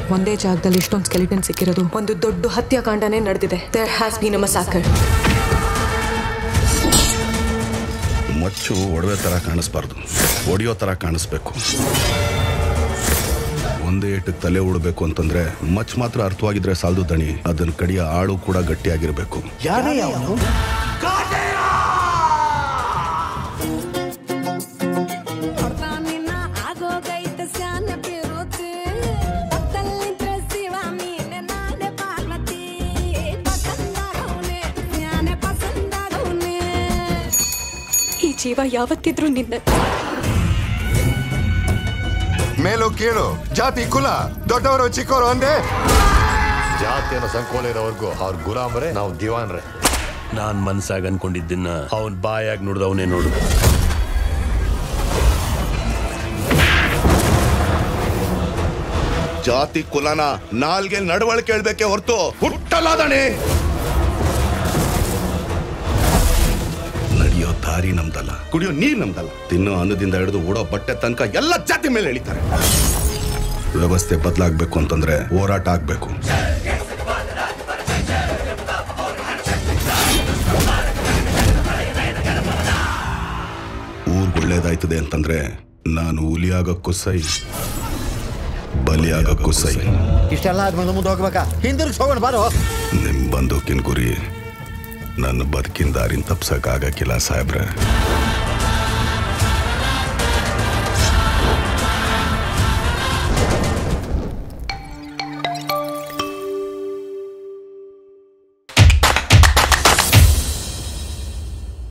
ಒಂದೇ ಜಾಗದಲ್ಲಿ ಇಷ್ಟೊಂದು ಸ್ಕೆಲಿಟನ್ ಸಿಕ್ಕಿರೋದು ಒಂದು ದೊಡ್ಡ ಹತ್ಯಾಕಾಂಡನೇ ನಡೆದಿದೆ there has been a massacre ಮಚ್ಚು ಒಡವೆ ಥರ ಕಾಣಿಸ್ಬಾರ್ದು ಒಡೆಯೋ ಥರ ಕಾಣಿಸ್ಬೇಕು ಒಂದೇ ಏಟಕ್ಕೆ ತಲೆ ಉಡಬೇಕು ಅಂತಂದ್ರೆ ಮಚ್ ಮಾತ್ರ ಅರ್ಥವಾಗಿದ್ರೆ ಸಾಲದು ದಣಿ ಅದನ್ನ ಕಡಿಯ ಆಳು ಕೂಡ ಗಟ್ಟಿಯಾಗಿರ್ಬೇಕು ಯಾರೇ ಅವನು ಹೊಡ್ತಾನಿನ್ನ ಆಗೋಗೈತೆ ಸ್ಯಾನ ಬಿರುತಿ ಪಕ್ಕದಲ್ಲಿದ್ರೆ ಶಿವ ನೀನೆ ನಾನೇ ಪಾರ್ವತಿ ಪಸಂದಾಗವ್ನೆ ಸ್ಯಾನೆ ಪಸಂದಾಗವ್ನೆ ಈ ಜೀವ ಯಾವತ್ತಿದ್ರೂ ನಿನ್ನ ಮೇಲು ಕೀಳು ಜಾತಿ ಕುಲ ದೊಡ್ಡವರು ಚಿಕ್ಕವರು ಅಂದೆ ಜಾತಿಯನ್ನು ಸಂಕೋಲ ಇರೋವರೆಗೂ ಅವ್ರ ಗುಲಾಮ್ರೆ ನಾವು ದಿವಾನ್ರೆ ನಾನ್ ಮನ್ಸಾಗ ಅನ್ಕೊಂಡಿದ್ದನ್ನ ಅವನ್ ಬಾಯಾಗ ನೋಡ್ದವನೇ ನೋಡು ಜಾತಿ ಕುಲನ ನಾಲ್ಗೆ ನಡವಳಿಕೆ ಹೇಳ್ಬೇಕೆ ಹೊರ್ತು ಹುಟ್ಟಲಾದಣೆ ನಡೆಯೋ ದಾರಿ ನಮ್ದಲ್ಲ ಕುಡಿಯೋ ನೀರ್ ನಮ್ದಲ್ಲ ತಿನ್ನೋ ಅನ್ನದಿಂದ ಹಿಡಿದು ಓಡೋ ಬಟ್ಟೆ ತನಕ ಎಲ್ಲ ಜಾತಿ ಮೇಲೆ ಎಳಿತಾರೆ ವ್ಯವಸ್ಥೆ ಬದಲಾಗ್ಬೇಕು ಅಂತಂದ್ರೆ ಹೋರಾಟ ಆಗ್ಬೇಕು ಊರ್ ಒಳ್ಳೇದಾಯ್ತದೆ ಅಂತಂದ್ರೆ ನಾನು ಹುಲಿಯಾಗಕ್ಕೂ ಸೈ ಬಲಿಯಾಗಕ್ಕೂ ಸೈ ಇಷ್ಟೆಲ್ಲ ಆದ್ಮೇಲೆ ಮುಂದೆ ಹೋಗ್ಬೇಕಾ ಹಿಂದಿರುಗಿ ಹೋಗೋಣ ಬಾರೋ ನಿಮ್ ಬಂದೂಕಿನ ಗುರಿ ನನ್ನ ಬದುಕಿನ ದಾರಿನ ತಪ್ಸಕ್ ಆಗಕ್ಕಿಲ್ಲ ಸಾಹೇಬ್ರೆ